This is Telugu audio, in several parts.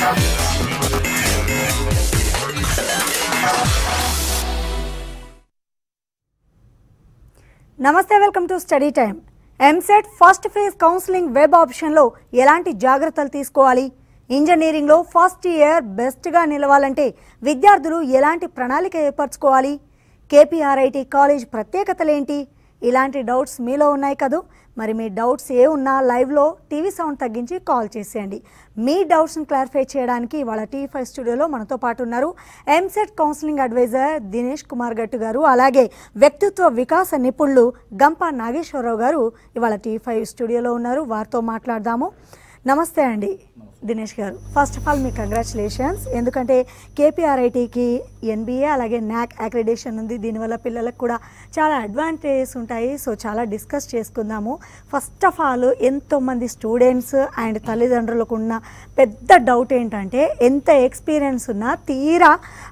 నమస్తే welcome to study time EAMCET first phase counselling web ఆప్షన్లో ఎలాంటి జాగ్రత్తలు తీసుకోవాలి ఇంజనీరింగ్లో ఫస్ట్ ఇయర్ బెస్ట్గా నిలవాలంటే విద్యార్థులు ఎలాంటి ప్రణాళిక ఏర్పరచుకోవాలి కేపీఆర్ఐటి కాలేజ్ ప్రత్యేకతలేంటి ఇలాంటి డౌట్స్ మీలో ఉన్నాయి కదూ మరి మీ డౌట్స్ ఏ ఉన్నా లైవ్లో టీవీ సౌండ్ తగ్గించి కాల్ చేసేయండి మీ డౌట్స్ని క్లారిఫై చేయడానికి వాళ్ళ టీవీ ఫైవ్ స్టూడియోలో మనతో పాటు ఉన్నారు EAMCET counselling advisor Dinesh Kumar Gattu గారు అలాగే వ్యక్తిత్వ వికాస నిపుణులు గంప నాగేశ్వరరావు గారు ఇవాళ టీవీ ఫైవ్ స్టూడియోలో ఉన్నారు వారితో మాట్లాడదాము నమస్తే అండి దినేష్ గారు ఫస్ట్ ఆఫ్ ఆల్ మీ కంగ్రాచులేషన్స్ ఎందుకంటే కేపీఆర్ఐటీకి ఎన్బిఏ అలాగే న్యాక్ అక్రిడేషన్ ఉంది దీనివల్ల పిల్లలకు కూడా చాలా అడ్వాంటేజెస్ ఉంటాయి సో చాలా డిస్కస్ చేసుకుందాము ఫస్ట్ ఆఫ్ ఆల్ ఎంతోమంది స్టూడెంట్స్ అండ్ తల్లిదండ్రులకు ఉన్న పెద్ద డౌట్ ఏంటంటే ఎంత ఎక్స్పీరియన్స్ ఉన్నా తీరా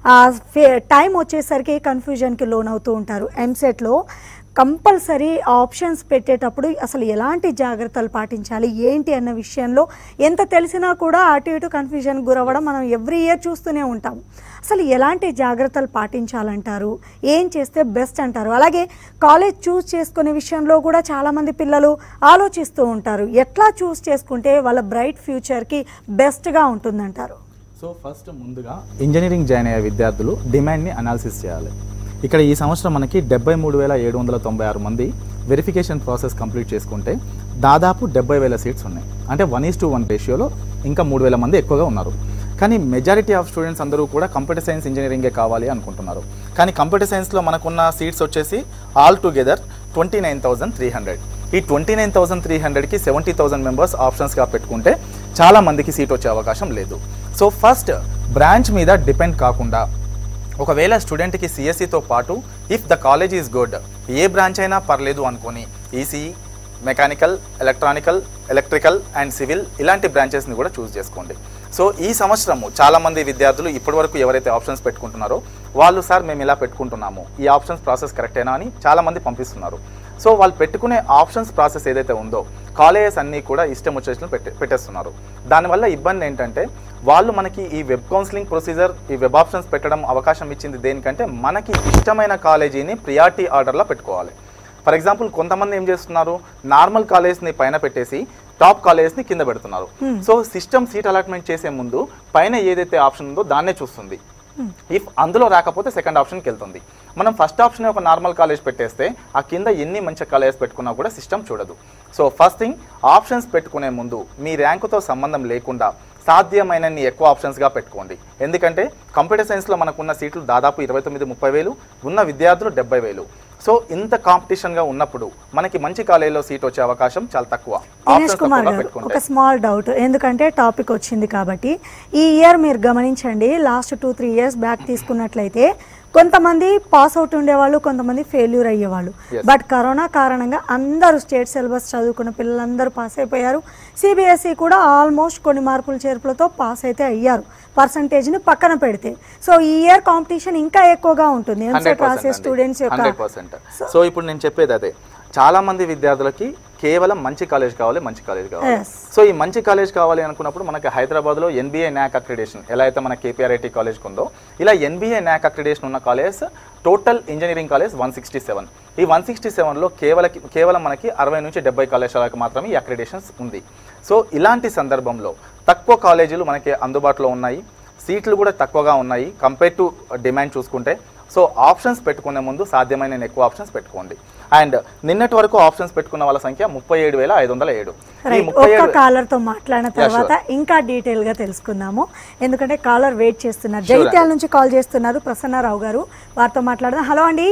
టైం వచ్చేసరికి కన్ఫ్యూజన్కి లోన్ అవుతూ ఉంటారు ఎంసెట్లో కంపల్సరీ ఆప్షన్స్ పెట్టేటప్పుడు అసలు ఎలాంటి జాగ్రత్తలు పాటించాలి ఏంటి అన్న విషయంలో ఎంత తెలిసినా కూడా అటు ఇటు కన్ఫ్యూజన్ గురవ్వడం మనం ఎవ్రీ ఇయర్ చూస్తూనే ఉంటాం అసలు ఎలాంటి జాగ్రత్తలు పాటించాలంటారు ఏం చేస్తే బెస్ట్ అంటారు అలాగే కాలేజ్ చూస్ చేసుకునే విషయంలో కూడా చాలామంది పిల్లలు ఆలోచిస్తూ ఉంటారు ఎట్లా చూస్ చేసుకుంటే వాళ్ళ బ్రైట్ ఫ్యూచర్కి బెస్ట్గా ఉంటుందంటారు సో ఫస్ట్ ముందుగా ఇంజనీరింగ్ జాయిన్ అయ్యే విద్యార్థులు డిమాండ్ని అనాలిసిస్ చేయాలి ఇక్కడ ఈ సంవత్సరం మనకి డెబ్బై మూడు వేల ఏడు వందల తొంభై ఆరు మంది వెరిఫికేషన్ ప్రాసెస్ కంప్లీట్ చేసుకుంటే దాదాపు డెబ్బై వేల సీట్స్ ఉన్నాయి అంటే వన్ ఈస్ టు వన్ రేషియోలో ఇంకా మూడు వేల మంది ఎక్కువగా ఉన్నారు కానీ మెజారిటీ ఆఫ్ స్టూడెంట్స్ అందరూ కూడా కంప్యూటర్ సైన్స్ ఇంజనీరింగే కావాలి అనుకుంటున్నారు కానీ కంప్యూటర్ సైన్స్లో మనకున్న సీట్స్ వచ్చేసి all together twenty nine thousand three hundred ఈ ట్వంటీ నైన్ థౌసండ్ త్రీ హండ్రెడ్కి సెవెంటీ థౌసండ్ మెంబర్స్ ఆప్షన్స్గా పెట్టుకుంటే చాలా మందికి సీట్ వచ్చే అవకాశం లేదు సో ఫస్ట్ బ్రాంచ్ మీద డిపెండ్ కాకుండా ఒకవేళ స్టూడెంట్కి సిఎస్సితో పాటు if the college is good ఏ బ్రాంచ్ అయినా పర్లేదు అనుకొని ECE mechanical electronical electrical and civil ఇలాంటి బ్రాంచెస్ని కూడా చూస్ చేసుకోండి సో ఈ సంవత్సరము చాలామంది విద్యార్థులు ఇప్పటివరకు ఎవరైతే ఆప్షన్స్ పెట్టుకుంటున్నారో వాళ్ళు సార్ మేము ఇలా పెట్టుకుంటున్నాము ఈ ఆప్షన్స్ ప్రాసెస్ కరెక్టేనా అని చాలామంది పంపిస్తున్నారు సో వాళ్ళు పెట్టుకునే ఆప్షన్స్ ప్రాసెస్ ఏదైతే ఉందో కాలేజెస్ అన్నీ కూడా ఇష్టం వచ్చేసిన పెట్టే పెట్టేస్తున్నారు దానివల్ల ఇబ్బంది ఏంటంటే వాళ్ళు మనకి ఈ వెబ్ కౌన్సిలింగ్ ప్రొసీజర్ ఈ వెబ్ ఆప్షన్స్ పెట్టడం అవకాశం ఇచ్చింది దేనికంటే మనకి ఇష్టమైన కాలేజీని ప్రియారిటీ ఆర్డర్లో పెట్టుకోవాలి ఫర్ ఎగ్జాంపుల్ కొంతమంది ఏం చేస్తున్నారు నార్మల్ కాలేజ్ని పైన పెట్టేసి టాప్ కాలేజ్ని కింద పెడుతున్నారు సో సిస్టమ్ సీట్ అలాట్మెంట్ చేసే ముందు పైన ఏదైతే ఆప్షన్ ఉందో దాన్నే చూస్తుంది ఇఫ్ అందులో రాకపోతే సెకండ్ ఆప్షన్కి వెళ్తుంది మనం ఫస్ట్ ఆప్షన్ ఒక నార్మల్ కాలేజ్ పెట్టేస్తే ఆ కింద ఎన్ని మంచి కాలేజెస్ పెట్టుకున్నా కూడా సిస్టమ్ చూడదు సో ఫస్ట్ థింగ్ ఆప్షన్స్ పెట్టుకునే ముందు మీ ర్యాంకుతో సంబంధం లేకుండా సాధ్యమైనన్ని ఎక్కువ ఆప్షన్స్గా పెట్టుకోండి ఎందుకంటే కంప్యూటర్ సైన్స్లో మనకున్న సీట్లు దాదాపు ఇరవై తొమ్మిది ముప్పై వేలు ఉన్న విద్యార్థులు డెబ్బై వేలు సో ఇంత కాంపిటీషన్గా ఉన్నప్పుడు మనకి మంచి కాలేజీలో సీట్ వచ్చే అవకాశం చాలా తక్కువ దినేష్ ఆప్షన్స్ కుమార్ తక్కువగా గారు పెట్టుకుంటే ఒక స్మాల్ డౌట్ ఎందుకంటే టాపిక్ వచ్చింది కాబట్టి ఈ ఇయర్ మీరు గమనించండి last two three years back తీసుకున్నట్లయితే కొంతమంది పాస్ అవుట్ ఉండేవాళ్ళు కొంతమంది ఫెయిల్యూర్ అయ్యేవాళ్ళు Yes. బట్ కరోనా కారణంగా అందరూ స్టేట్ సిలబస్ చదువుకున్న పిల్లలందరూ పాస్ అయిపోయారు సిబిఎస్ఈ కూడా ఆల్మోస్ట్ కొన్ని మార్కుల చేర్పులతో పాస్ అయితే అయ్యారు పర్సంటేజ్ని పక్కన పెడితే సో ఈ ఇయర్ కాంపిటీషన్ ఇంకా ఎక్కువగా ఉంటుంది ఎంసెట్ రాసే స్టూడెంట్స్ హండ్రెడ్ యొక్క పర్సెంట్ సో ఇప్పుడు నేను చెప్పేది అదే చాలా మంది విద్యార్థులకి కేవలం మంచి కాలేజ్ కావాలి మంచి కాలేజ్ కావాలి Yes. సో ఈ మంచి కాలేజ్ కావాలి అనుకున్నప్పుడు మనకి హైదరాబాద్లో ఎన్బీఏ న్యాక్ అక్రిడేషన్ ఎలా అయితే మన కేపీఆర్ఐటీ కాలేజ్ ఉందో ఇలా ఎన్బీఏ న్యాక్ అక్రిడేషన్ ఉన్న college total engineering college one sixty seven ఈ వన్ సిక్స్టీ సెవెన్లో కేవలం కేవలం మనకి అరవై నుంచి డెబ్బై కళాశాలకు మాత్రమే ఈ అక్రిడేషన్స్ ఉంది సో ఇలాంటి సందర్భంలో తక్కువ కాలేజీలు మనకి అందుబాటులో ఉన్నాయి సీట్లు కూడా తక్కువగా ఉన్నాయి కంపేర్ టు డిమాండ్ చూసుకుంటే సో ఆప్షన్స్ పెట్టుకునే ముందు సాధ్యమైన ఎక్కువ ఆప్షన్స్ పెట్టుకోండి అండ్ నిన్నటి వరకు ఆప్షన్స్ పెట్టుకున్న వాళ్ళ సంఖ్య ముప్పై ఏడు వేల ఐదు వందల ఏడు ఈ రైట్ ముప్పై ఒక్క ఏడు కాలర్ తో మాట్లాడిన Yeah, తర్వాత ఇంకా డీటెయిల్ గా తెలుసుకుందాము ఎందుకంటే కాలర్ వెయిట్ చేస్తున్నారు Sure జైత్యాల నుంచి కాల్ చేస్తున్నారు ప్రసన్నారావు గారు వారితో మాట్లాడదాం హలో అండి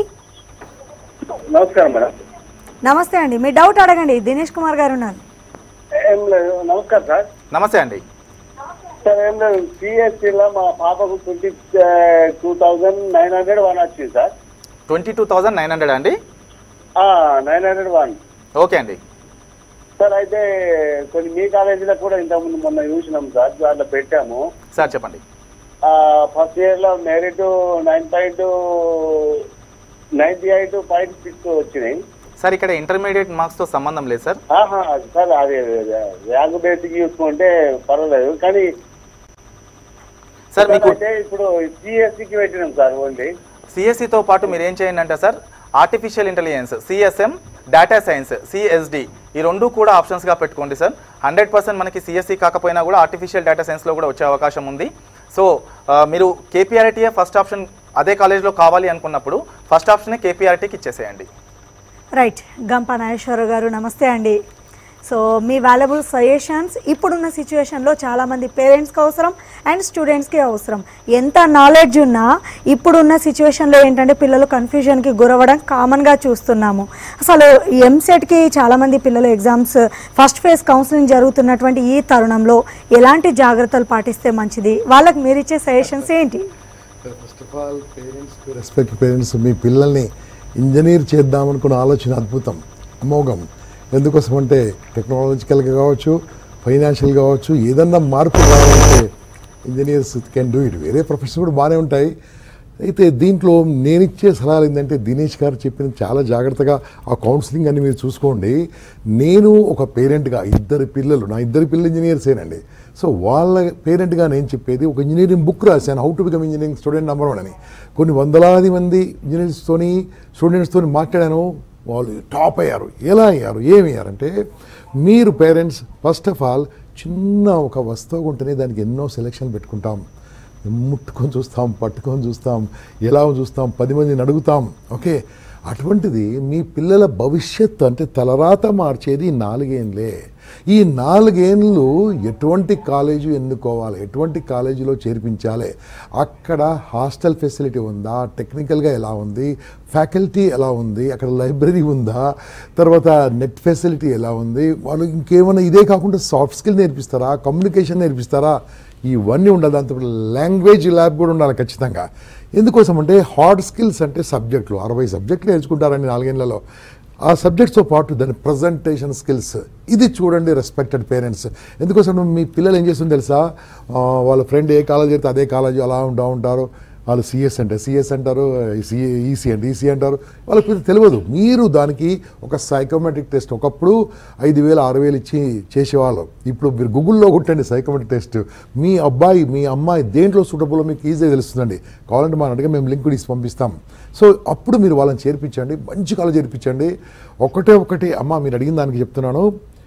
నమస్కారం మేడం నమస్తే అండి మీ డౌట్ అడగండి దినేష్ కుమార్ గారు ఉన్నారు ఏం లేదు నమస్కారం సార్ నమస్తే అండి సార్ ఏం లేదు సిఎస్సిలో మా పాపకు twenty two thousand nine hundred one వచ్చింది sir twenty two thousand nine hundred అండి నైన్ హండ్రెడ్ వన్ ఓకే అండి సార్ అయితే కొన్ని మీ కాలేజీలో కూడా ఇంతకుముందు మొన్న చూసినాం సార్ దాంట్లో పెట్టాము సార్ చెప్పండి ఫస్ట్ ఇయర్లో merit nine point ninety eight point six వచ్చినాయి సార్ ఇక్కడ ఇంటర్మీడియట్ మార్క్స్తో సంబంధం లేదు సార్ ఆహా, సార్ అది ర్యాంక్ బేసిక్ చూసుకుంటే పర్వాలేదు కానీ సార్ మీకు అయితే ఇప్పుడు సిఎస్సికి పెట్టినాం సార్ ఓన్లీ సిఎస్సితో పాటు మీరు ఏం చేయండి అంటే sir artificial intelligence CSM data science CSD ఈ రెండు కూడా ఆప్షన్స్గా పెట్టుకోండి సార్ హండ్రెడ్ పర్సెంట్ మనకి సిఎస్సి కాకపోయినా కూడా ఆర్టిఫిషియల్ డేటా సైన్స్లో కూడా వచ్చే అవకాశం ఉంది సో ఆ, మీరు కేపీఆర్టీఏ ఫస్ట్ ఆప్షన్ అదే కాలేజ్లో కావాలి అనుకున్నప్పుడు ఫస్ట్ ఆప్షనే కేపీఆర్టీకి ఇచ్చేసేయండి రైట్ గంప నాగేశ్వరరావు గారు నమస్తే అండి సో మీ వాల్యుబుల్ సజెషన్స్ ఇప్పుడున్న సిచ్యువేషన్లో చాలామంది పేరెంట్స్కి అవసరం అండ్ స్టూడెంట్స్కి అవసరం ఎంత నాలెడ్జ్ ఉన్నా ఇప్పుడున్న సిచ్యువేషన్లో ఏంటంటే పిల్లలు కన్ఫ్యూజన్కి గురవ్వడం కామన్గా చూస్తున్నాము అసలు ఎంసెట్కి చాలామంది పిల్లలు ఎగ్జామ్స్ ఫస్ట్ ఫేజ్ కౌన్సిలింగ్ జరుగుతున్నటువంటి ఈ తరుణంలో ఎలాంటి జాగ్రత్తలు పాటిస్తే మంచిది వాళ్ళకి మీరు ఇచ్చే సజెషన్స్ ఏంటి first of all parents respect parents మీ పిల్లల్ని ఇంజనీర్ చేద్దామనుకున్న ఆలోచన అద్భుతం అమోఘం ఎందుకోసం అంటే టెక్నాలజికల్గా కావచ్చు ఫైనాన్షియల్ కావచ్చు ఏదన్నా మార్పు కావాలంటే ఇంజనీర్స్ కెన్ డూ ఇట్ వేరే ప్రొఫెషన్ కూడా బాగానే ఉంటాయి అయితే దీంట్లో నేను ఇచ్చే సలహాలు ఏంటంటే దినేష్ గారు చెప్పిన చాలా జాగ్రత్తగా ఆ కౌన్సిలింగ్ అని మీరు చూసుకోండి నేను ఒక పేరెంట్గా ఇద్దరు పిల్లలు నా ఇద్దరు పిల్లలు ఇంజనీర్సేనండి సో వాళ్ళ పేరెంట్గా నేను చెప్పేది ఒక ఇంజనీరింగ్ బుక్ రాశాను how to become engineering student number one అని కొన్ని వందలాది మంది ఇంజనీర్స్తోని స్టూడెంట్స్తో మాట్లాడాను వాళ్ళు టాప్ అయ్యారు ఎలా అయ్యారు ఏమి అయ్యారంటే మీరు పేరెంట్స్ ఫస్ట్ ఆఫ్ ఆల్ చిన్న ఒక వస్తువు ఉంటేనే దానికి ఎన్నో సెలెక్షన్ పెట్టుకుంటాం ముట్టుకొని చూస్తాం పట్టుకొని చూస్తాం ఎలా చూస్తాం పది మందిని అడుగుతాం ఓకే అటువంటిది మీ పిల్లల భవిష్యత్తు అంటే తలరాత మార్చేది ఈ నాలుగేండ్లే ఈ నాలుగేండ్లు ఎటువంటి కాలేజీ ఎన్నుకోవాలి ఎటువంటి కాలేజీలో చేర్పించాలి అక్కడ హాస్టల్ ఫెసిలిటీ ఉందా టెక్నికల్గా ఎలా ఉంది ఫ్యాకల్టీ ఎలా ఉంది అక్కడ లైబ్రరీ ఉందా తర్వాత నెట్ ఫెసిలిటీ ఎలా ఉంది వాళ్ళు ఇంకేమైనా ఇదే కాకుండా సాఫ్ట్ స్కిల్ నేర్పిస్తారా కమ్యూనికేషన్ నేర్పిస్తారా ఇవన్నీ ఉండాలి దాంతో లాంగ్వేజ్ ల్యాబ్ కూడా ఉండాలి ఖచ్చితంగా ఎందుకోసం అంటే హార్డ్ స్కిల్స్ అంటే సబ్జెక్టులు అరవై సబ్జెక్టులు నేర్చుకుంటారండి నాలుగేళ్లలో ఆ సబ్జెక్ట్స్తో పాటు దాని ప్రజెంటేషన్ స్కిల్స్ ఇది చూడండి రెస్పెక్టెడ్ పేరెంట్స్ ఎందుకోసం మీ పిల్లలు ఏం చేస్తుంది తెలుసా ఆ, వాళ్ళ ఫ్రెండ్ ఏ కాలేజ్ అయితే అదే కాలేజ్ అలా ఉంటా ఉంటారు వాళ్ళు సిఎస్ అంటే సిఎస్ అంటారు సిఏ ఈసీ అంటే ఈసీ అంటారు వాళ్ళకి పెద్ద తెలియదు మీరు దానికి ఒక సైకోమెట్రిక్ టెస్ట్ ఒకప్పుడు ఐదు వేలు ఆరు వేలు ఇచ్చి చేసేవాళ్ళు ఇప్పుడు మీరు గూగుల్లో కొట్టండి సైకోమెట్రిక్ టెస్ట్ మీ అబ్బాయి మీ అమ్మాయి దేంట్లో సూటబుల్లో మీకు ఈజీగా తెలుస్తుందండి కావాలంటే మనం అడిగి మేము లింక్ ఇచ్చి పంపిస్తాం సో అప్పుడు మీరు వాళ్ళని చేర్పించండి మంచి కాలేజ్ చేర్పించండి ఒకటే ఒకటి అమ్మ మీరు అడిగిన దానికి చెప్తున్నాను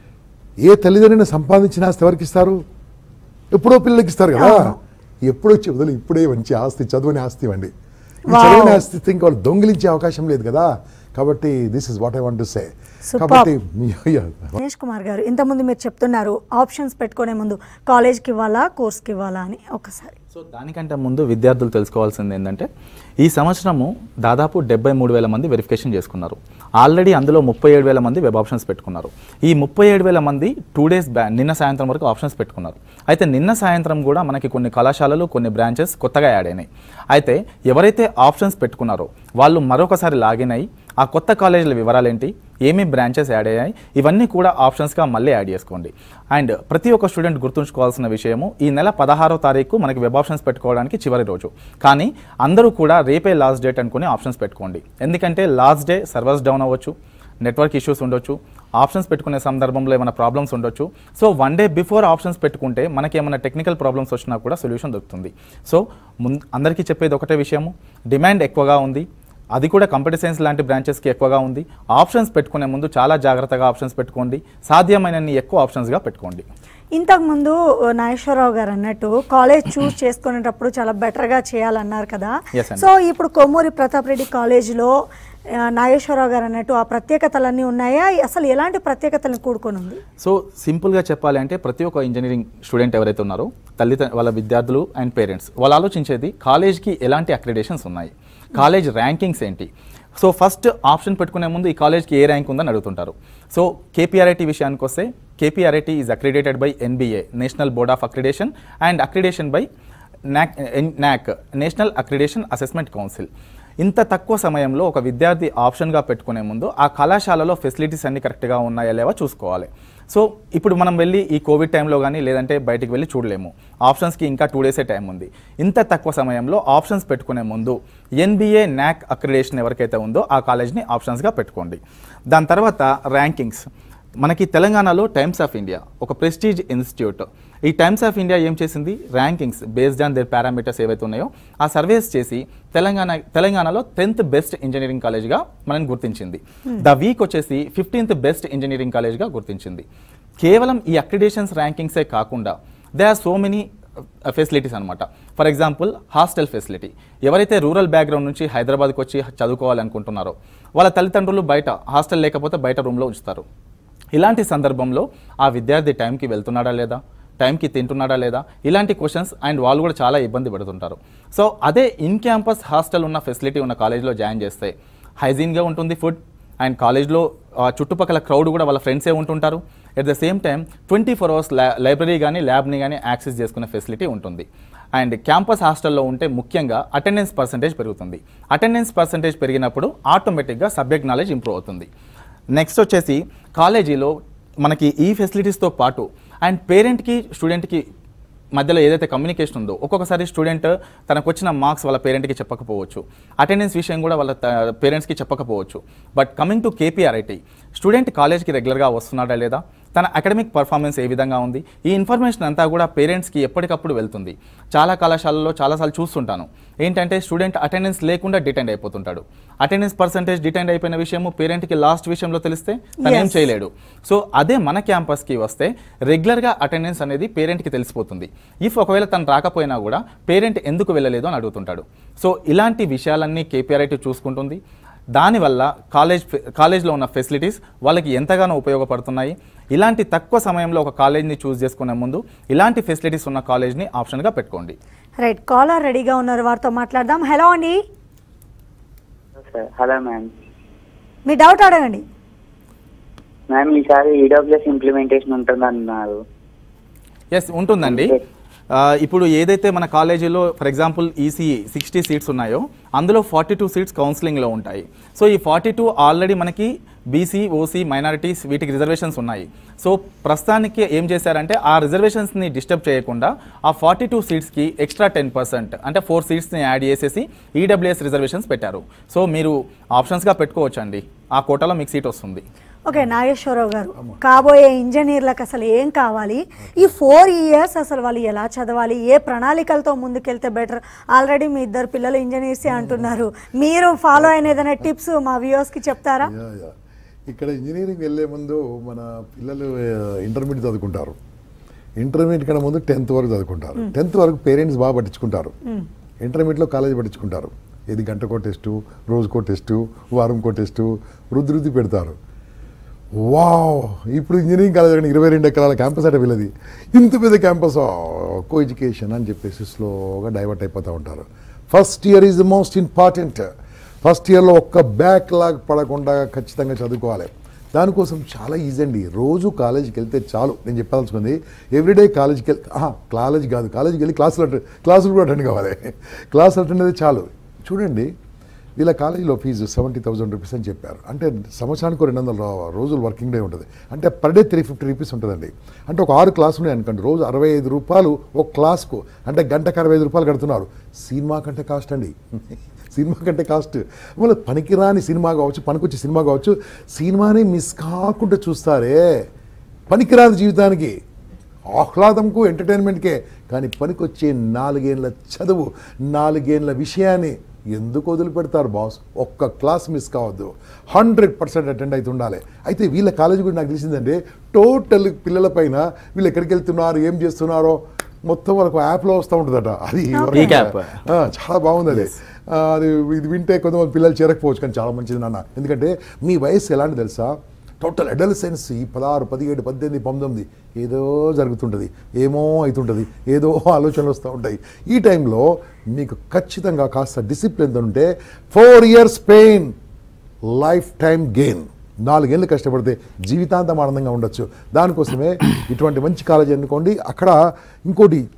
ఏ తల్లిదండ్రుని సంపాదించిన ఆస్తి ఎవరికి ఇస్తారు ఎప్పుడో పిల్లలకి ఇస్తారు కదా ఎప్పుడో వచ్చే బదులు ఇప్పుడే మంచి ఆస్తి చదువుని ఆస్తి ఇవ్వండి ఈ Wow. చదివిన ఆస్తి ఇంకా వాళ్ళు దొంగిలించే అవకాశం లేదు కదా కాబట్టి this is what I want to say Superb. కాబట్టి మీ yeah. దినేష్ కుమార్ గారు ఇంతకుముందు మీరు చెప్తున్నారు ఆప్షన్స్ పెట్టుకునే ముందు కాలేజ్కి ఇవ్వాలా కోర్స్కి ఇవ్వాలా అని ఒకసారి సో దానికంటే ముందు విద్యార్థులు తెలుసుకోవాల్సింది ఏంటంటే ఈ సంవత్సరము దాదాపు డెబ్బై మూడు వేల మంది వెరిఫికేషన్ చేసుకున్నారు ఆల్రెడీ అందులో ముప్పై ఏడు వేల మంది వెబ్ ఆప్షన్స్ పెట్టుకున్నారు ఈ ముప్పై ఏడు వేల మంది టూ డేస్ బ్యా నిన్న సాయంత్రం వరకు ఆప్షన్స్ పెట్టుకున్నారు అయితే నిన్న సాయంత్రం కూడా మనకి కొన్ని కళాశాలలు కొన్ని బ్రాంచెస్ కొత్తగా యాడ్ అయినాయి అయితే ఎవరైతే ఆప్షన్స్ పెట్టుకున్నారో వాళ్ళు మరొకసారి లాగిన్ అయ్యి ఆ కొత్త కాలేజీల వివరాలు ఏంటి ఏమేమి బ్రాంచెస్ యాడ్ అయ్యాయి ఇవన్నీ కూడా ఆప్షన్స్గా మళ్ళీ యాడ్ చేసుకోండి అండ్ ప్రతి ఒక్క స్టూడెంట్ గుర్తుంచుకోవాల్సిన విషయము ఈ నెల పదహారో తారీఖు మనకి వెబ్ ఆప్షన్స్ పెట్టుకోవడానికి చివరి రోజు కానీ అందరూ కూడా రేపే లాస్ట్ డేట్ అనుకుని ఆప్షన్స్ పెట్టుకోండి ఎందుకంటే లాస్ట్ డే సర్వర్స్ డౌన్ అవ్వచ్చు నెట్వర్క్ ఇష్యూస్ ఉండొచ్చు ఆప్షన్స్ పెట్టుకునే సందర్భంలో ఏమైనా ప్రాబ్లమ్స్ ఉండొచ్చు so one day before options పెట్టుకుంటే మనకి ఏమైనా టెక్నికల్ ప్రాబ్లమ్స్ వచ్చినా కూడా సొల్యూషన్ దొరుకుతుంది సో ముందు అందరికీ చెప్పేది ఒకటే విషయము డిమాండ్ ఎక్కువగా ఉంది అది కూడా కంప్యూటర్ సైన్స్ లాంటి బ్రాంచెస్కి ఎక్కువగా ఉంది ఆప్షన్స్ పెట్టుకునే ముందు చాలా జాగ్రత్తగా ఆప్షన్స్ పెట్టుకోండి సాధ్యమైనన్ని ఎక్కువ ఆప్షన్స్గా పెట్టుకోండి ఇంతకుముందు నాగేశ్వరరావు గారు అన్నట్టు కాలేజ్ చూస్ చేసుకునేటప్పుడు చాలా బెటర్గా చేయాలన్నారు కదా Yes, అండి. సో ఇప్పుడు కొమ్మూరి ప్రతాప్ రెడ్డి కాలేజీలో ఆ, నాగేశ్వరరావు గారు అన్నట్టు ఆ ప్రత్యేకతలన్నీ ఉన్నాయా అసలు ఎలాంటి ప్రత్యేకతలను కూడుకొని ఉంది సో సింపుల్గా చెప్పాలి అంటే ప్రతి ఒక్క ఇంజనీరింగ్ స్టూడెంట్ ఎవరైతే ఉన్నారో తల్లి వాళ్ళ విద్యార్థులు అండ్ పేరెంట్స్ వాళ్ళు ఆలోచించేది కాలేజ్కి ఎలాంటి అక్రిడేషన్స్ ఉన్నాయి కాలేజ్ ర్యాంకింగ్స్ ఏంటి సో ఫస్ట్ ఆప్షన్ పెట్టుకునే ముందు ఈ కాలేజ్కి ఏ ర్యాంక్ ఉందని అడుగుతుంటారు సో కేపీఆర్ఐటీ విషయానికి వస్తే KPRIT is accredited by NBA national board of accreditation and accreditation by NAAC NAAC national accreditation assessment council ఇంత తక్కువ సమయంలో ఒక విద్యార్థి ఆప్షన్గా పెట్టుకునే ముందు ఆ కళాశాలలో ఫెసిలిటీస్ అన్ని కరెక్ట్గా ఉన్నాయా లేవా చూసుకోవాలి సో ఇప్పుడు మనం వెళ్ళి ఈ కోవిడ్ టైంలో కానీ లేదంటే బయటికి వెళ్ళి చూడలేము ఆప్షన్స్కి ఇంకా టూ డేసే టైం ఉంది ఇంత తక్కువ సమయంలో ఆప్షన్స్ పెట్టుకునే ముందు ఎన్బిఏ నాక్ అక్రిడేషన్ ఎవరికైతే ఉందో ఆ కాలేజ్ని ఆప్షన్స్గా పెట్టుకోండి దాని తర్వాత ర్యాంకింగ్స్ మనకి తెలంగాణలో టైమ్స్ ఆఫ్ ఇండియా ఒక ప్రెస్టీజ్ ఇన్స్టిట్యూట్ ఈ టైమ్స్ ఆఫ్ ఇండియా ఏం చేసింది rankings based on their parameters ఏవైతే ఉన్నాయో ఆ సర్వేస్ చేసి తెలంగాణ తెలంగాణలో టెన్త్ బెస్ట్ ఇంజనీరింగ్ కాలేజ్గా మనం గుర్తించింది ద వీక్ వచ్చేసి ఫిఫ్టీన్త్ బెస్ట్ ఇంజనీరింగ్ కాలేజ్గా గుర్తించింది కేవలం ఈ అక్రిడేషన్స్ ర్యాంకింగ్సే కాకుండా they are so many facilities అనమాట ఫర్ ఎగ్జాంపుల్ హాస్టల్ ఫెసిలిటీ ఎవరైతే రూరల్ బ్యాక్గ్రౌండ్ నుంచి హైదరాబాద్కి వచ్చి చదువుకోవాలనుకుంటున్నారో వాళ్ళ తల్లిదండ్రులు బయట హాస్టల్ లేకపోతే బయట రూమ్లో ఉంచుతారు ఇలాంటి సందర్భంలో ఆ విద్యార్థి టైంకి వెళ్తున్నాడా లేదా టైంకి తింటున్నాడా లేదా ఇలాంటి క్వశ్చన్స్ అండ్ వాళ్ళు కూడా చాలా ఇబ్బంది పడుతుంటారు సో అదే ఇన్ క్యాంపస్ హాస్టల్ ఉన్న ఫెసిలిటీ ఉన్న కాలేజ్లో జాయిన్ చేస్తే హైజీన్గా ఉంటుంది ఫుడ్ అండ్ కాలేజ్లో ఆ, చుట్టుపక్కల క్రౌడ్ కూడా వాళ్ళ ఫ్రెండ్సే ఉంటుంటారు at the same time twenty four hours library కానీ ల్యాబ్ని కానీ యాక్సెస్ చేసుకునే ఫెసిలిటీ ఉంటుంది అండ్ క్యాంపస్ హాస్టల్లో ఉంటే ముఖ్యంగా అటెండెన్స్ పర్సంటేజ్ పెరుగుతుంది అటెండెన్స్ పర్సంటేజ్ పెరిగినప్పుడు ఆటోమేటిక్గా సబ్జెక్ట్ నాలెడ్జ్ ఇంప్రూవ్ అవుతుంది నెక్స్ట్ వచ్చేసి కాలేజీలో మనకి ఈ ఫెసిలిటీస్తో పాటు అండ్ పేరెంట్కి స్టూడెంట్కి మధ్యలో ఏదైతే కమ్యూనికేషన్ ఉందో ఒక్కొక్కసారి స్టూడెంట్ తనకు వచ్చిన మార్క్స్ వాళ్ళ పేరెంట్కి చెప్పకపోవచ్చు అటెండెన్స్ విషయం కూడా వాళ్ళ పేరెంట్స్కి చెప్పకపోవచ్చు but coming to KPRIT student కాలేజ్కి రెగ్యులర్గా వస్తున్నాడా లేదా తన అకాడమిక్ పర్ఫార్మెన్స్ ఏ విధంగా ఉంది ఈ ఇన్ఫర్మేషన్ అంతా కూడా పేరెంట్స్కి ఎప్పటికప్పుడు వెళ్తుంది చాలా కళాశాలల్లో చాలాసార్లు చూస్తుంటాను ఏంటంటే స్టూడెంట్ అటెండెన్స్ లేకుండా డిటెండ్ అయిపోతుంటాడు అటెండెన్స్ పర్సంటేజ్ డిటెండ్ అయిపోయిన విషయము పేరెంట్కి లాస్ట్ విషయంలో తెలిస్తే తను ఏం Yes. చేయలేడు సో అదే మన క్యాంపస్కి వస్తే రెగ్యులర్గా అటెండెన్స్ అనేది పేరెంట్కి తెలిసిపోతుంది ఇఫ్ ఒకవేళ తను రాకపోయినా కూడా పేరెంట్ ఎందుకు వెళ్ళలేదు అని అడుగుతుంటాడు సో ఇలాంటి విషయాలన్నీ కేపీఆర్ఐటీ చూసుకుంటుంది దానివల్ల కాలేజ్ ఫె- కాలేజ్లో ఉన్న ఫెసిలిటీస్ వాళ్ళకి ఎంతగానో ఉపయోగపడుతున్నాయి ఇలాంటి తక్కువ సమయంలో ఒక కాలేజ్ని చూస్ చేసుకునే ముందు ఇలాంటి ఫెసిలిటీస్ ఉన్న కాలేజ్ని ఆప్షన్గా పెట్టుకోండి రైట్ కాలర్ రెడీగా ఉన్నారు వారితో మాట్లాడదాం హలో అండి సార్ హలో మ్యామ్ మీ డౌట్ అడగండి మ్యామ్ ఈసారి ఈడబ్ల్యూఎస్ ఇంప్లిమెంటేషన్ ఉంటుందన్నారు ఎస్ ఉంటుందండి ఆ, ఇప్పుడు ఏదైతే మన కాలేజీలో for example ECE sixty seats ఉన్నాయో అందులో ఫార్టీ టూ సీట్స్ కౌన్సిలింగ్లో ఉంటాయి సో ఈ ఫార్టీ టూ ఆల్రెడీ మనకి బీసీ ఓసీ మైనారిటీస్ వీటికి రిజర్వేషన్స్ ఉన్నాయి సో ప్రస్తుతానికి ఏం చేశారంటే ఆ రిజర్వేషన్స్ని డిస్టర్బ్ చేయకుండా ఆ ఫార్టీ టూ సీట్స్కి ఎక్స్ట్రా టెన్ పర్సెంట్ అంటే ఫోర్ సీట్స్ని యాడ్ చేసేసి ఈడబ్ల్యూఎస్ రిజర్వేషన్స్ పెట్టారు సో మీరు ఆప్షన్స్గా పెట్టుకోవచ్చు అండి ఆ కోటాలో మీకు సీట్ వస్తుంది ఓకే నాగేశ్వరరావు గారు కాబోయే ఇంజనీర్లకు అసలు ఏం కావాలి ఈ ఫోర్ ఇయర్స్ అసలు వాళ్ళు ఎలా చదవాలి ఏ ప్రణాళికలతో ముందుకెళ్తే బెటర్ ఆల్రెడీ మీ ఇద్దరు పిల్లలు ఇంజనీర్సే అంటున్నారు మీరు ఫాలో అయిన ఏదైనా టిప్స్ మా వ్యూవర్స్కి చెప్తారా యా, యా. ఇక్కడ ఇంజనీరింగ్ వెళ్ళే ముందు మన పిల్లలు ఇంటర్మీడియట్ చదువుకుంటారు ఇంటర్మీడియట్ కన్నా ముందు టెన్త్ వరకు చదువుకుంటారు టెన్త్ వరకు పేరెంట్స్ బాగా పట్టించుకుంటారు ఇంటర్మీడియట్లో కాలేజ్ పట్టించుకుంటారు ఇది గంటకో టెస్టు రోజుకో టెస్టు వారంకో టెస్టు రుద్ది రుద్ది పెడతారు వావ్ ఇప్పుడు ఇంజనీరింగ్ కాలేజ్ కానీ ఇరవై రెండు ఎకరాల క్యాంపస్ అంటే వీళ్ళది ఇంత పెద్ద క్యాంపస్ కో ఎడ్యుకేషన్ అని చెప్పేసి స్లోగా డైవర్ట్ అయిపోతూ ఉంటారు first year is the most important first ఇయర్లో ఒక్క బ్యాక్ లాగ్ పడకుండా ఖచ్చితంగా చదువుకోవాలి దానికోసం చాలా ఈజీ అండి రోజు కాలేజీకి వెళ్తే చాలు నేను చెప్పాల్సింది ఎవ్రీడే కాలేజీకి వెళ్ళి కాలేజ్ కాదు కాలేజీకి వెళ్ళి క్లాసులు అటెండ్ క్లాసులు కూడా అటెండ్ కావాలి క్లాసులు అటెండ్ అయితే చాలు చూడండి వీళ్ళ కాలేజీలో ఫీజు సెవెంటీ థౌసండ్ రూపీస్ అని చెప్పారు అంటే సంవత్సరానికి రెండు వందల రో- రోజులు వర్కింగ్ డే ఉంటుంది అంటే per day three fifty rupees ఉంటుందండి అంటే ఒక ఆరు క్లాసులు ఉన్నాయి అనుకోండి రోజు అరవై ఐదు రూపాయలు ఒక క్లాస్కు అంటే గంటకు అరవై ఐదు రూపాయలు కడుతున్నారు సినిమా కంటే కాస్ట్ అండి సినిమా కంటే కాస్ట్ మళ్ళీ పనికిరాని సినిమా కావచ్చు పనికొచ్చే సినిమా కావచ్చు సినిమాని మిస్ కాకుండా చూస్తారే పనికిరాని జీవితానికి ఆహ్లాదంకు ఎంటర్టైన్మెంట్కే కానీ పనికొచ్చే నాలుగేళ్ల చదువు నాలుగేళ్ల విషయాన్ని ఎందుకు వదిలిపెడతారు బాస్ ఒక్క క్లాస్ మిస్ కావద్దు హండ్రెడ్ పర్సెంట్ అటెండ్ అయితే ఉండాలి అయితే వీళ్ళ కాలేజీ కూడా నాకు తెలిసిందంటే టోటల్ పిల్లల పైన వీళ్ళు ఎక్కడికి వెళ్తున్నారు ఏం చేస్తున్నారో మొత్తం వాళ్ళకు యాప్లో వస్తూ ఉంటుందట అది ఎవరికైనా- Recap. ఆ, చాలా బాగుంది అది ఆ, అది ఇది వింటే కొంతమంది పిల్లలు చేరకపోవచ్చు కానీ చాలా మంచిది నాన్న ఎందుకంటే మీ వయసు ఎలాంటి తెలుసా టోటల్ అడల్సెన్స్ ఈ పదహారు పదిహేడు పద్దెనిమిది పంతొమ్మిది ఏదో జరుగుతుంటుంది ఏమో అవుతుంటుంది ఏదో ఆలోచనలు వస్తూ ఉంటాయి ఈ టైంలో మీకు ఖచ్చితంగా కాస్త డిసిప్లిన్ ఉంటే four years pain lifetime gain నాలుగేళ్ళు కష్టపడితే జీవితాంతం ఆనందంగా ఉండొచ్చు దానికోసమే ఇటువంటి మంచి కాలేజీ ఎన్నుకోండి అక్కడ ఇంకోటి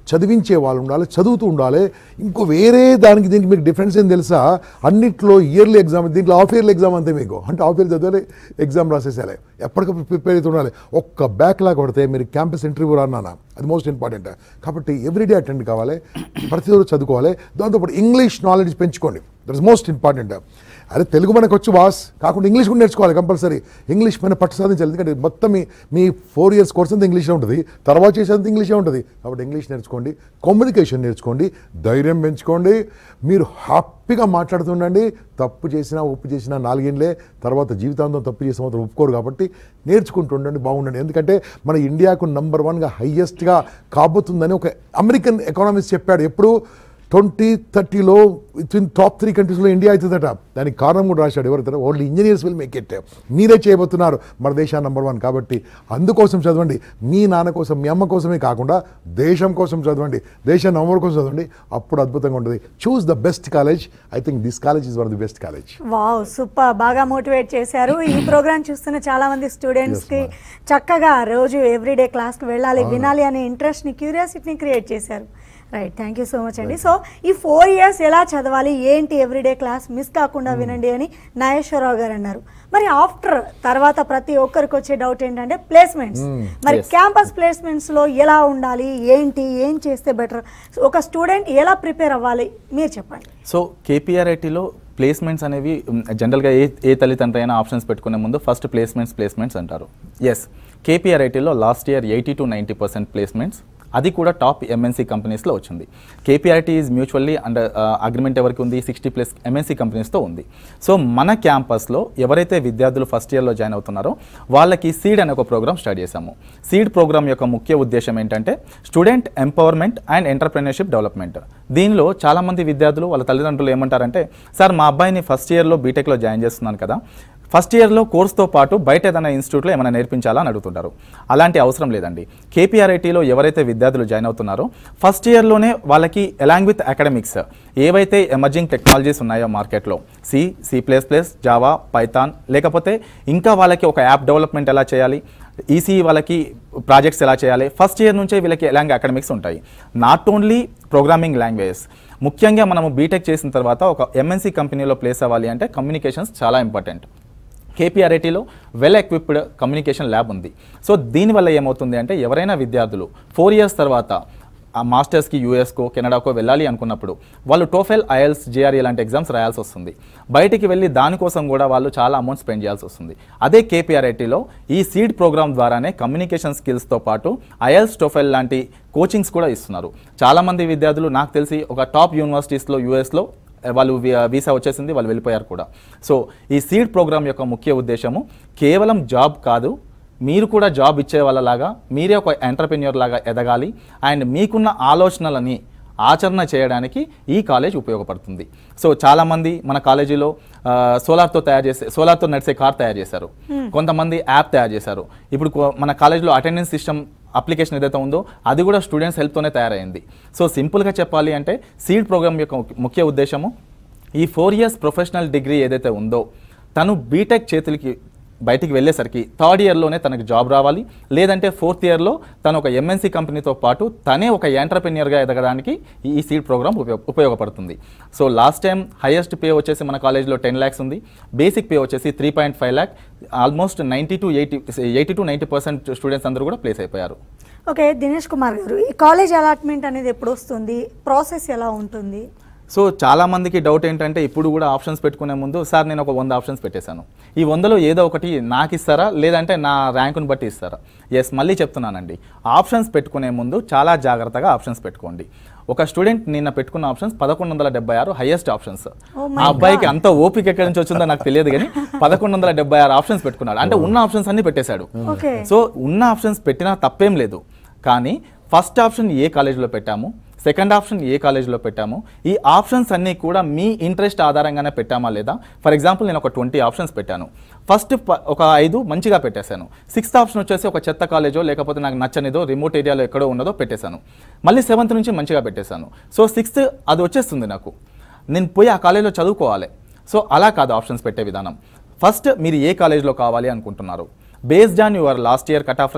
చదివించే వాళ్ళు ఉండాలి చదువుతూ ఉండాలి ఇంకో వేరే దానికి దీనికి మీకు డిఫరెన్స్ ఏం తెలుసా అన్నిట్లో ఇయర్లీ ఎగ్జామ్ దీంట్లో హాఫ్ ఇయర్లీ ఎగ్జామ్ అంతే మీకు అంటే హాఫ్ ఇయర్ చదివాలి ఎగ్జామ్ రాసేసేయాలి ఎప్పటికప్పుడు ప్రిపేర్ అవుతూ ఉండాలి ఒక్క బ్యాక్ లాగా కొడితే మీరు క్యాంపస్ ఇంటర్వ్యూ రానా అది మోస్ట్ ఇంపార్టెంట్ కాబట్టి ఎవ్రీడే అటెండ్ కావాలి ప్రతిరోజు చదువుకోవాలి దాంతోపాటు ఇంగ్లీష్ నాలెడ్జ్ పెంచుకోండి దట్ ఇస్ మోస్ట్ ఇంపార్టెంట్ అరే తెలుగు మనకు వచ్చు బాస్ కాకుండా ఇంగ్లీష్ కూడా నేర్చుకోవాలి కంపల్సరీ ఇంగ్లీష్ పైన పట్టు సాధించాలి ఎందుకంటే మొత్తం మీ మీ ఫోర్ ఇయర్స్ కోర్స్ అంతా ఇంగ్లీషే ఉంటుంది తర్వాత చేసేంత ఇంగ్లీషే ఉంటుంది కాబట్టి ఇంగ్లీష్ నేర్చుకోండి కమ్యూనికేషన్ నేర్చుకోండి ధైర్యం పెంచుకోండి మీరు హ్యాపీగా మాట్లాడుతుండండి తప్పు చేసినా ఒప్పు చేసినా నాలుగేళ్ళే తర్వాత జీవితాంతం తప్పు చేసిన మాత్రం ఒప్పుకోరు కాబట్టి నేర్చుకుంటూ ఉండండి బాగుండండి ఎందుకంటే మన ఇండియాకు నంబర్ వన్గా హయ్యెస్ట్గా కాబోతుందని ఒక అమెరికన్ ఎకానమిస్ట్ చెప్పాడు ఎప్పుడు ట్వంటీ థర్టీలో విత్ టాప్ త్రీ కంట్రీస్లో ఇండియా అవుతుందట దానికి కారణం కూడా రాశాడు ఎవరైతే only engineers will make it మీరే చేయబోతున్నారు మన దేశం నెంబర్ వన్ కాబట్టి అందుకోసం చదవండి మీ నాన్న కోసం మీ అమ్మ కోసమే కాకుండా దేశం కోసం చదవండి దేశం నెంబర్ కోసం చదవండి అప్పుడు అద్భుతంగా ఉంటుంది choose the best college I think this college is one the best college wow super బాగా మోటివేట్ చేశారు ఈ ప్రోగ్రామ్ చూస్తున్న చాలా మంది స్టూడెంట్స్ కి చక్కగా రోజు ఎవ్రీడే క్లాస్ కి వెళ్ళాలి వినాలి అనే ఇంట్రెస్ట్ ని క్యూరియాసిటీని క్రియేట్ చేశారు right thank you so much అండి సో ఈ ఫోర్ ఇయర్స్ ఎలా చదవాలి ఏంటి ఎవ్రీడే క్లాస్ మిస్ కాకుండా వినండి అని నాగేశ్వరరావు గారు అన్నారు మరి ఆఫ్టర్ తర్వాత ప్రతి ఒక్కరికి వచ్చే డౌట్ ఏంటంటే ప్లేస్మెంట్స్ మరి yes. క్యాంపస్ ప్లేస్మెంట్స్ లో ఎలా ఉండాలి ఏంటి ఏం చేస్తే బెటర్ ఒక స్టూడెంట్ ఎలా ప్రిపేర్ అవ్వాలి మీరు చెప్పండి సో కేపీఆర్ఐటీలో ప్లేస్మెంట్స్ అనేవి మ్, జనరల్గా ఏ ఏ తల్లిదండ్రి అయినా ఆప్షన్స్ పెట్టుకునే ముందు ఫస్ట్ ప్లేస్మెంట్స్ ప్లేస్మెంట్స్ అంటారు ఎస్ కేపీఆర్ఐటీలో last year eighty to ninety percent placements అది కూడా టాప్ ఎంఎన్సీ కంపెనీస్లో వచ్చింది KPRIT is mutually under agreement ఎవరికి ఉంది సిక్స్టీ ప్లస్ ఎంఎన్సీ కంపెనీస్తో ఉంది సో మన క్యాంపస్లో ఎవరైతే విద్యార్థులు ఫస్ట్ ఇయర్లో జాయిన్ అవుతున్నారో వాళ్ళకి సీడ్ అనే ఒక ప్రోగ్రామ్ స్టార్ట్ చేశాము సీడ్ ప్రోగ్రామ్ యొక్క ముఖ్య ఉద్దేశం ఏంటంటే student empowerment and entrepreneurship development దీనిలో చాలామంది విద్యార్థులు వాళ్ళ తల్లిదండ్రులు ఏమంటారంటే సార్ మా అబ్బాయిని ఫస్ట్ ఇయర్లో బీటెక్లో జాయిన్ చేస్తున్నాను కదా ఫస్ట్ ఇయర్లో కోర్స్తో పాటు బయట ఏదైనా ఇన్స్టిట్యూట్లో ఏమైనా నేర్పించాలా అని అడుగుతుంటారు అలాంటి అవసరం లేదండి కేపీఆర్ఐటీలో ఎవరైతే విద్యార్థులు జాయిన్ అవుతున్నారో ఫస్ట్ ఇయర్లోనే వాళ్ళకి ఎలాంగ్ విత్ అకాడమిక్స్ ఏవైతే ఎమర్జింగ్ టెక్నాలజీస్ ఉన్నాయో మార్కెట్లో C C plus plus Java Python లేకపోతే ఇంకా వాళ్ళకి ఒక యాప్ డెవలప్మెంట్ ఎలా చేయాలి ఈసీ వాళ్ళకి ప్రాజెక్ట్స్ ఎలా చేయాలి ఫస్ట్ ఇయర్ నుంచే వీళ్ళకి ఎలాంగ్ అకాడమిక్స్ ఉంటాయి నాట్ ఓన్లీ ప్రోగ్రామింగ్ లాంగ్వేజెస్ ముఖ్యంగా మనము బీటెక్ చేసిన తర్వాత ఒక ఎంఎన్సీ కంపెనీలో ప్లేస్ అవ్వాలి అంటే కమ్యూనికేషన్స్ చాలా ఇంపార్టెంట్ కేపీఆర్ఐటీలో వెల్ ఎక్విప్డ్ కమ్యూనికేషన్ ల్యాబ్ ఉంది సో దీనివల్ల ఏమవుతుంది అంటే ఎవరైనా విద్యార్థులు ఫోర్ ఇయర్స్ తర్వాత ఆ మాస్టర్స్కి యూఎస్కో కెనడాకో వెళ్ళాలి అనుకున్నప్పుడు వాళ్ళు టోఫెల్ ఐఎల్స్ జేఆర్ఏ లాంటి ఎగ్జామ్స్ రాయాల్సి వస్తుంది బయటికి వెళ్ళి దానికోసం కూడా వాళ్ళు చాలా అమౌంట్ స్పెండ్ చేయాల్సి వస్తుంది అదే కేపీఆర్ఐటీలో ఈ సీడ్ ప్రోగ్రామ్ ద్వారానే కమ్యూనికేషన్ స్కిల్స్తో పాటు ఐఎల్స్ టోఫెల్ లాంటి కోచింగ్స్ కూడా ఇస్తున్నారు చాలామంది విద్యార్థులు నాకు తెలిసి ఒక టాప్ యూనివర్సిటీస్లో యూఎస్లో వాళ్ళు వి- వీసా వచ్చేసింది వాళ్ళు వెళ్ళిపోయారు కూడా సో ఈ సీడ్ ప్రోగ్రామ్ యొక్క ముఖ్య ఉద్దేశము కేవలం జాబ్ కాదు మీరు కూడా జాబ్ ఇచ్చే వాళ్ళలాగా మీరే ఒక ఎంటర్ప్రెన్యూర్ లాగా ఎదగాలి అండ్ మీకున్న ఆలోచనలని ఆచరణ చేయడానికి ఈ కాలేజ్ ఉపయోగపడుతుంది సో చాలామంది మన కాలేజీలో ఆ, సోలార్తో తయారు చేసే సోలార్తో నడిచే కార్ తయారు చేశారు కొంతమంది యాప్ తయారు చేశారు ఇప్పుడు కో- మన కాలేజ్లో అటెండెన్స్ సిస్టమ్ అప్లికేషన్ ఏదైతే ఉందో అది కూడా స్టూడెంట్స్ హెల్ప్తోనే తయారైంది సో సింపుల్గా చెప్పాలి అంటే సీడ్ ప్రోగ్రామ్ యొక్క ముఖ్య ఉద్దేశము ఈ ఫోర్ ఇయర్స్ ప్రొఫెషనల్ డిగ్రీ ఏదైతే ఉందో తను బీటెక్ చేతులకి బయటికి వెళ్ళేసరికి థర్డ్ ఇయర్లోనే తనకి జాబ్ రావాలి లేదంటే ఫోర్త్ ఇయర్లో తను ఒక ఎంఎన్సీ కంపెనీతో పాటు తనే ఒక ఎంటర్ప్రెన్యూర్గా ఎదగడానికి ఈ ఈ సీడ్ ప్రోగ్రామ్ ఉపయోగ ఉపయోగపడుతుంది so last time highest pay వచ్చేసి మన కాలేజ్లో టెన్ ల్యాక్స్ ఉంది బేసిక్ పే వచ్చేసి three point five lakh almost ninety to eighty eighty to ninety percent students అందరూ కూడా ప్లేస్ అయిపోయారు ఓకే దినేష్ కుమార్ గారు ఈ కాలేజ్ అలాట్మెంట్ అనేది ఎప్పుడు వస్తుంది ప్రాసెస్ ఎలా ఉంటుంది సో చాలా మందికి డౌట్ ఏంటంటే ఇప్పుడు కూడా ఆప్షన్స్ పెట్టుకునే ముందు సార్ నేను ఒక వంద ఆప్షన్స్ పెట్టేశాను ఈ వందలో ఏదో ఒకటి నాకు ఇస్తారా లేదంటే నా ర్యాంకుని బట్టి ఇస్తారా ఎస్ మళ్ళీ చెప్తున్నానండి ఆప్షన్స్ పెట్టుకునే ముందు చాలా జాగ్రత్తగా ఆప్షన్స్ పెట్టుకోండి ఒక స్టూడెంట్ నిన్న పెట్టుకున్న ఆప్షన్స్ పదకొండు వందల డెబ్బై ఆరు హైయెస్ట్ ఆప్షన్స్ Oh my ఆ అబ్బాయికి అంత ఓపిక ఎక్కడి నుంచి వచ్చిందో నాకు తెలియదు కానీ పదకొండు వందల డెబ్బై ఆరు ఆప్షన్స్ పెట్టుకున్నాడు అంటే ఉన్న ఆప్షన్స్ అన్ని పెట్టేశాడు ఓకే సో ఉన్న ఆప్షన్స్ పెట్టినా తప్పేం లేదు కానీ ఫస్ట్ ఆప్షన్ ఏ కాలేజీలో పెట్టాము సెకండ్ ఆప్షన్ ఏ కాలేజీలో పెట్టాము ఈ ఆప్షన్స్ అన్నీ కూడా మీ ఇంట్రెస్ట్ ఆధారంగానే పెట్టామా లేదా ఫర్ ఎగ్జాంపుల్ నేను ఒక ట్వంటీ ఆప్షన్స్ పెట్టాను ఫస్ట్ ప- ఒక ఐదు మంచిగా పెట్టేశాను సిక్స్త్ ఆప్షన్ వచ్చేసి ఒక చెత్త కాలేజో లేకపోతే నాకు నచ్చనిదో రిమోట్ ఏరియాలో ఎక్కడో ఉన్నదో పెట్టేశాను మళ్ళీ సెవెంత్ నుంచి మంచిగా పెట్టేశాను సో సిక్స్త్ అది వచ్చేస్తుంది నాకు నేను పోయి ఆ కాలేజీలో చదువుకోవాలి సో అలా కాదు ఆప్షన్స్ పెట్టే విధానం ఫస్ట్ మీరు ఏ కాలేజ్లో కావాలి అనుకుంటున్నారు based on your last year cut off ranks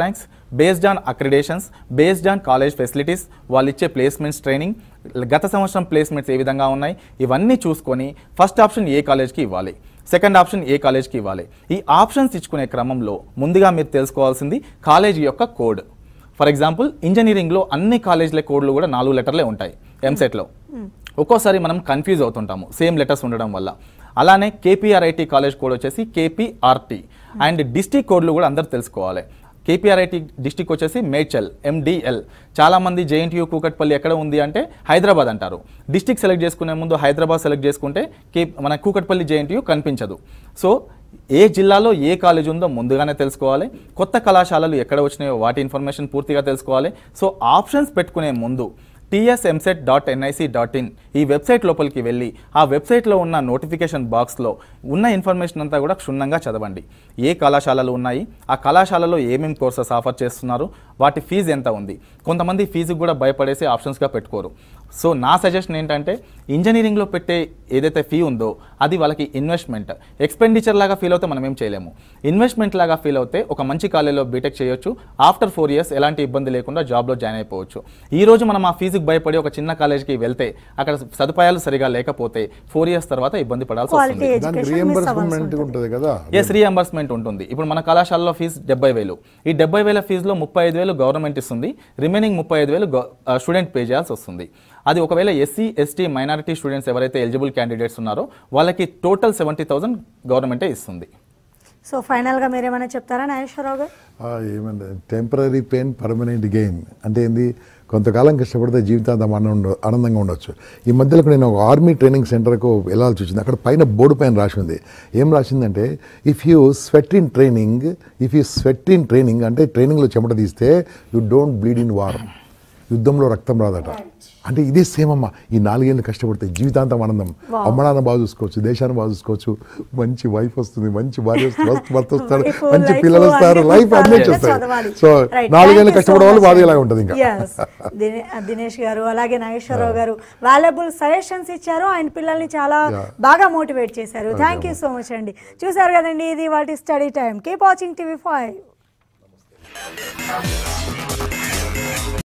based on accreditations based on college facilities వాళ్ళు ఇచ్చే ప్లేస్మెంట్స్ ట్రైనింగ్ గత సంవత్సరం ప్లేస్మెంట్స్ ఏ విధంగా ఉన్నాయి ఇవన్నీ చూసుకొని ఫస్ట్ ఆప్షన్ ఏ కాలేజ్కి ఇవ్వాలి సెకండ్ ఆప్షన్ ఏ కాలేజ్కి ఇవ్వాలి ఈ ఆప్షన్స్ ఇచ్చుకునే క్రమంలో ముందుగా మీరు తెలుసుకోవాల్సింది కాలేజీ యొక్క కోడ్ ఫర్ ఎగ్జాంపుల్ ఇంజనీరింగ్లో అన్ని కాలేజీల కోడ్లు కూడా నాలుగు లెటర్లే ఉంటాయి ఎంసెట్లో ఒక్కోసారి మనం కన్ఫ్యూజ్ అవుతుంటాము సేమ్ లెటర్స్ ఉండడం వల్ల అలానే కేపీఆర్ఐటి కాలేజ్ కోడ్ వచ్చేసి కేపీఆర్టీ అండ్ డిస్టిక్ కోడ్లు కూడా అందరు తెలుసుకోవాలి కేపీఆర్ఐటి డిస్టిక్ వచ్చేసి మేడ్చల్ ఎండిఎల్ చాలామంది జేఎన్టీయూ కూకట్పల్లి ఎక్కడ ఉంది అంటే హైదరాబాద్ అంటారు డిస్టిక్ సెలెక్ట్ చేసుకునే ముందు హైదరాబాద్ సెలెక్ట్ చేసుకుంటే కే మన కూకట్పల్లి జేఎన్టీయూ కనిపించదు సో ఏ జిల్లాలో ఏ కాలేజ్ ఉందో ముందుగానే తెలుసుకోవాలి కొత్త కళాశాలలు ఎక్కడ వచ్చినాయో వాటి ఇన్ఫర్మేషన్ పూర్తిగా తెలుసుకోవాలి సో ఆప్షన్స్ పెట్టుకునే ముందు TS EAMCET dot NIC dot in ఈ వెబ్సైట్ లోపలికి వెళ్ళి ఆ వెబ్సైట్లో ఉన్న నోటిఫికేషన్ బాక్స్లో ఉన్న ఇన్ఫర్మేషన్ అంతా కూడా క్షుణ్ణంగా చదవండి ఏ కళాశాలలు ఉన్నాయి ఆ కళాశాలలో ఏమేమి కోర్సెస్ ఆఫర్ చేస్తున్నారు వాటి ఫీజు ఎంత ఉంది కొంతమంది ఫీజుకి కూడా భయపడేసి ఆప్షన్స్గా పెట్టుకోరు సో నా సజెషన్ ఏంటంటే ఇంజనీరింగ్లో పెట్టే ఏదైతే ఫీ ఉందో అది వాళ్ళకి ఇన్వెస్ట్మెంట్ ఎక్స్పెండిచర్ లాగా ఫీల్ అవుతే మనం ఏం చేయలేము ఇన్వెస్ట్మెంట్ లాగా ఫీల్ అవుతే ఒక మంచి కాలేజీలో బీటెక్ చేయొచ్చు ఆఫ్టర్ ఫోర్ ఇయర్స్ ఎలాంటి ఇబ్బంది లేకుండా జాబ్లో జాయిన్ అయిపోవచ్చు ఈ రోజు మనం ఆ ఫీజుకి భయపడి ఒక చిన్న కాలేజ్కి వెళ్తే అక్కడ సదుపాయాలు సరిగా లేకపోతే ఫోర్ ఇయర్స్ తర్వాత ఇబ్బంది పడాల్సి క్వాలిటీ వస్తుంది దానికి ఎడ్యుకేషన్ మిస్ అవ్వాల్సి రీఎంబర్స్మెంట్ ఉంటుంది ఉంటుంది కదా ఎస్ రీఎంబర్స్మెంట్ ఉంటుంది ఇప్పుడు మన కళాశాలలో ఫీజు డెబ్బై వేలు ఈ డెబ్బై వేల ఫీజులో ముప్పై ఐదు వేలు గవర్నమెంట్ ఇస్తుంది రిమైనింగ్ ముప్పై ఐదు వేలు స్టూడెంట్ పే చేయాల్సి వస్తుంది అది ఒకవేళ ఎస్సీ ఎస్టీ మైనారిటీ స్టూడెంట్స్ ఎవరైతే ఎలిజిబుల్ క్యాండిడేట్స్ ఉన్నారో వాళ్ళకి టోటల్ సెవెంటీ థౌసండ్ గవర్నమెంటే ఇస్తుంది సో ఫైనల్గా మీరేమైనా చెప్తారా నాగేశ్వరరావు గారు ఆ, ఏమంటే టెంపరీ పెయిన్ పర్మనెంట్ గెయిన్ అంటే ఏంది కొంతకాలం కష్టపడితే జీవితాంతం ఆనంద ఆనందంగా ఉండొచ్చు ఈ మధ్యలో నేను ఒక ఆర్మీ ట్రైనింగ్ సెంటర్కు వెళ్ళాల్సి వచ్చింది అక్కడ పైన బోర్డు పైన రాసి ఉంది ఏం రాసిందంటే if you sweat in training if you sweat in training అంటే ట్రైనింగ్లో చెమట తీస్తే you don't bleed in war యుద్ధంలో రక్తం రాదట అంటే ఇదే సేమ్ అమ్మ ఈ నాలుగేళ్ళు కష్టపడితే జీవితాంతం ఆనందం అమ్మడాన్ని బాగా చూసుకోవచ్చు దేశాన్ని బాగా చూసుకోవచ్చు మంచి వైఫ్ వస్తుంది మంచి భార్య వస్తుంది మస్తు భర్త వస్తాడు Wife, మంచి life పిల్లలు వస్తారు అన్ని లైఫ్ అన్నీ పరంగా వచ్చేస్తాయి చదవాలి. So Right. నాలుగేళ్ళు Thank you so కష్టపడే వాళ్ళు much బాధ అండి. ఇలా ఉంటుంది ఇంకా Yes. దినే- దినేష్ గారు అలాగే నాగేశ్వరరావు గారు వాల్యుబుల్ సజెషన్స్ ఇచ్చారు ఆయన పిల్లల్ని చాలా Yeah. బాగా మోటివేట్ చేశారు థ్యాంక్ యూ సో మచ్ అండి చూసారు కదండి ఇది వాటి study time keep watching TV five